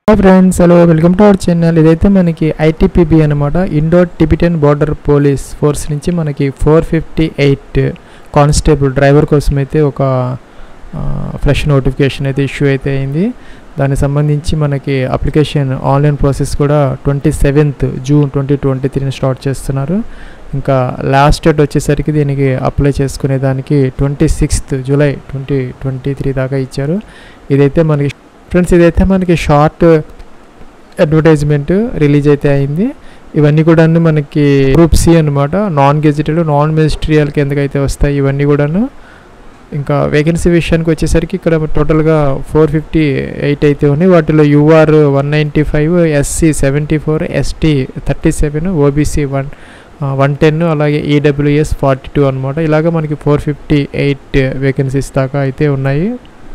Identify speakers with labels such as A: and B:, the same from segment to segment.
A: hi friends hello welcome to our channel ఇదైతే మనకి ITBP అనమాట Indo Tibetan border police force నుంచి మనకి four fifty eight constable driver కోసం అయితే ఒక ఫ్రెష్ నోటిఫికేషన్ అయితే ఇష్యూ అయితే అయింది దానికి సంబంధించి మనకి అప్లికేషన్ ఆన్లైన్ ప్రాసెస్ కూడా twenty seventh June twenty twenty త్రీని స్టార్ట్ చేస్తున్నారు ఇంకా లాస్ట్ డేట్ వచ్చేసరికి దీనికి అప్లై చేసుకునే దానికి twenty sixth July twenty twenty three దాకా ఇచ్చారు ఇదైతే మనకి ఫ్రెండ్స్ ఇదైతే మనకి షార్ట్ అడ్వర్టైజ్మెంట్ రిలీజ్ అయితే అయింది ఇవన్నీ కూడా మనకి గ్రూప్ సి అనమాట నాన్ గెజిటెడ్ నాన్ మినిస్ట్రియల్ కిందకైతే వస్తాయి ఇవన్నీ కూడాను ఇంకా వేకెన్సీ విషయానికి వచ్చేసరికి ఇక్కడ టోటల్గా ఫోర్ ఫిఫ్టీ ఎయిట్ అయితే ఉన్నాయి వాటిలో UR one ninety five SC seventy four ST thirty seven OBC one one ten అలాగే ఈడబ్ల్యూఎస్ ఫార్టీ టూ అనమాట ఇలాగ మనకి ఫోర్ ఫిఫ్టీ ఎయిట్ వేకెన్సీస్ దాకా అయితే ఉన్నాయి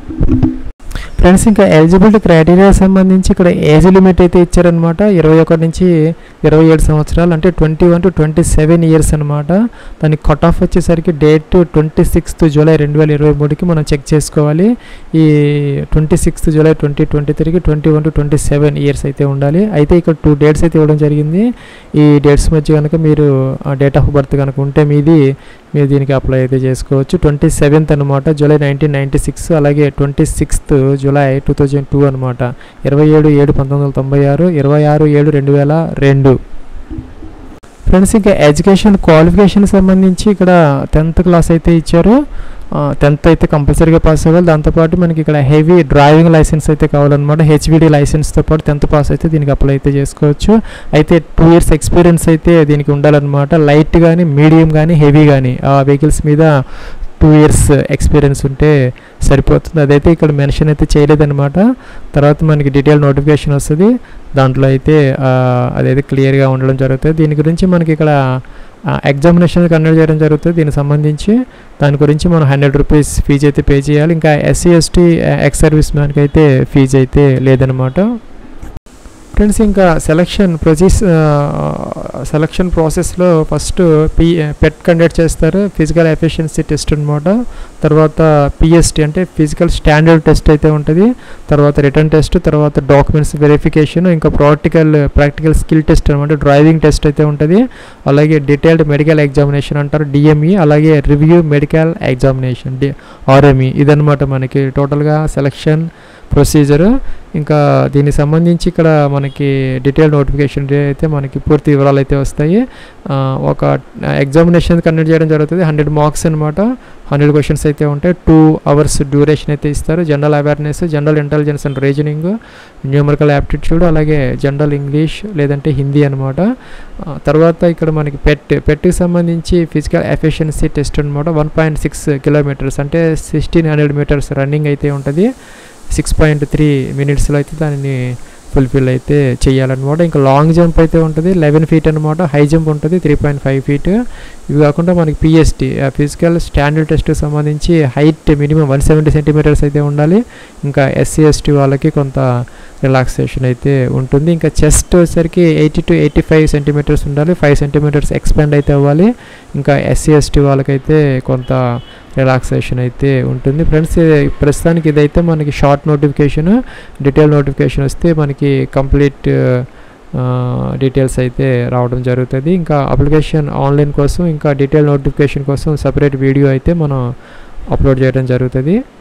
A: ఫ్రెండ్స్ ఇంకా ఎలిజిబిలిటీ క్రైటీరియా సంబంధించి ఇక్కడ ఏజ్ లిమిట్ అయితే ఇచ్చారనమాట ఇరవై ఒకటి నుంచి ఇరవై ఏడు సంవత్సరాలు అంటే twenty one to twenty seven years అనమాట దానికి కట్ ఆఫ్ వచ్చేసరికి డేట్ ట్వంటీ సిక్స్త్ జూలై రెండు వేల ఇరవై మూడుకి మనం చెక్ చేసుకోవాలి ఈ twenty sixth July twenty twenty త్రీకి twenty one to twenty seven years అయితే ఉండాలి అయితే ఇక్కడ టూ డేట్స్ అయితే ఇవ్వడం జరిగింది ఈ డేట్స్ మధ్య కనుక మీరు డేట్ ఆఫ్ బర్త్ కనుక ఉంటే మీది మీరు దీనికి అప్లై అయితే చేసుకోవచ్చు ట్వంటీ సెవెంత్ అనమాట జూలై నైన్టీన్ నైంటీ సిక్స్ అలాగే twenty sixth July two thousand two అనమాట ఇరవై ఏడు ఏడు పంతొమ్మిది వందల తొంభై ఆరు ఇరవై ఆరు ఏడు రెండు వేల రెండు ఫ్రెండ్స్ ఇంకా ఎడ్యుకేషన్ క్వాలిఫికేషన్ సంబంధించి ఇక్కడ టెన్త్ క్లాస్ అయితే ఇచ్చారు టెన్త్ అయితే కంపల్సరీగా పాస్ అవ్వాలి దాంతోపాటు మనకి ఇక్కడ హెవీ డ్రైవింగ్ లైసెన్స్ అయితే కావాలన్నమాట హెచ్విడి లైసెన్స్తో పాటు టెన్త్ పాస్ అయితే దీనికి అప్లై అయితే చేసుకోవచ్చు అయితే టూ ఇయర్స్ ఎక్స్పీరియన్స్ అయితే దీనికి ఉండాలన్నమాట లైట్ కానీ మీడియం కానీ హెవీ కానీ ఆ వెహికల్స్ మీద టూ ఇయర్స్ ఎక్స్పీరియన్స్ ఉంటే సరిపోతుంది అదైతే ఇక్కడ మెన్షన్ అయితే చేయలేదన్నమాట తర్వాత మనకి డీటెయిల్ నోటిఫికేషన్ వస్తుంది దాంట్లో అయితే అదైతే క్లియర్గా ఉండడం జరుగుతుంది దీని గురించి మనకి ఇక్కడ ఎగ్జామినేషన్ కండక్ట్ చేయడం జరుగుతుంది దీనికి సంబంధించి దాని గురించి మనం హండ్రెడ్ రూపీస్ ఫీజు అయితే పే చేయాలి ఇంకా ఎస్సీ ఎస్టీ ఎక్స్ సర్వీస్ మ్యాన్కి అయితే ఫీజు అయితే లేదనమాట ఫ్రెండ్స్ ఇంకా సెలక్షన్ ప్రొసీస్ సెలక్షన్ ప్రాసెస్లో ఫస్ట్ పి పెట్ కండక్ట్ చేస్తారు ఫిజికల్ ఎఫిషియన్సీ టెస్ట్ అనమాట తర్వాత పిఎస్టీ అంటే ఫిజికల్ స్టాండర్డ్ టెస్ట్ అయితే ఉంటుంది తర్వాత రిటర్న్ టెస్ట్ తర్వాత డాక్యుమెంట్స్ వెరిఫికేషన్ ఇంకా ప్రాక్టికల్ ప్రాక్టికల్ స్కిల్ టెస్ట్ అనమాట డ్రైవింగ్ టెస్ట్ అయితే ఉంటుంది అలాగే డీటెయిల్డ్ మెడికల్ ఎగ్జామినేషన్ అంటారు డిఎంఈ అలాగే review medical examination D RME ఇదనమాట మనకి టోటల్గా సెలక్షన్ ప్రొసీజర్ ఇంకా దీనికి సంబంధించి ఇక్కడ మనకి డీటెయిల్ నోటిఫికేషన్ అయితే మనకి పూర్తి వివరాలు అయితే వస్తాయి ఒక ఎగ్జామినేషన్ కండక్ట్ చేయడం జరుగుతుంది హండ్రెడ్ మార్క్స్ అనమాట హండ్రెడ్ క్వశ్చన్స్ అయితే ఉంటాయి టూ అవర్స్ డ్యూరేషన్ అయితే ఇస్తారు general awareness general intelligence and reasoning numerical aptitude అలాగే జనరల్ ఇంగ్లీష్ లేదంటే హిందీ అనమాట తర్వాత ఇక్కడ మనకి పెట్ పెట్కి సంబంధించి ఫిజికల్ ఎఫిషియన్సీ టెస్ట్ అనమాట వన్ పాయింట్ సిక్స్ కిలోమీటర్స్ అంటే సిక్స్టీన్ హండ్రెడ్ మీటర్స్ రన్నింగ్ అయితే ఉంటుంది సిక్స్ పాయింట్ త్రీ మినిట్స్లో అయితే దానిని ఫుల్ఫిల్ అయితే చేయాలన్నమాట ఇంకా లాంగ్ జంప్ అయితే ఉంటుంది లెవెన్ ఫీట్ అనమాట హై జంప్ ఉంటుంది త్రీ పాయింట్ ఫైవ్ ఫీట్ ఇవి కాకుండా మనకి పిఎస్టీ ఫిజికల్ స్టాండర్డ్ టెస్ట్కి సంబంధించి height minimum one seventy centimetres అయితే ఉండాలి ఇంకా ఎస్సీ ఎస్టీ వాళ్ళకి కొంత రిలాక్సేషన్ అయితే ఉంటుంది ఇంకా చెస్ట్ వచ్చేసరికి eighty to eighty five centimetres ఉండాలి ఫైవ్ సెంటీమీటర్స్ ఎక్స్పాండ్ అయితే అవ్వాలి ఇంకా ఎస్సీ ఎస్టీ వాళ్ళకైతే కొంత రిలాక్సేషన్ అయితే ఉంటుంది ఫ్రెండ్స్ ప్రస్తుతానికి ఇదైతే మనకి షార్ట్ నోటిఫికేషన్ డీటెయిల్ నోటిఫికేషన్ వస్తే మనకి కంప్లీట్ డీటెయిల్స్ అయితే రావడం జరుగుతుంది ఇంకా అప్లికేషన్ ఆన్లైన్ కోసం ఇంకా డీటెయిల్ నోటిఫికేషన్ కోసం సపరేట్ వీడియో అయితే మనం అప్లోడ్ చేయడం జరుగుతుంది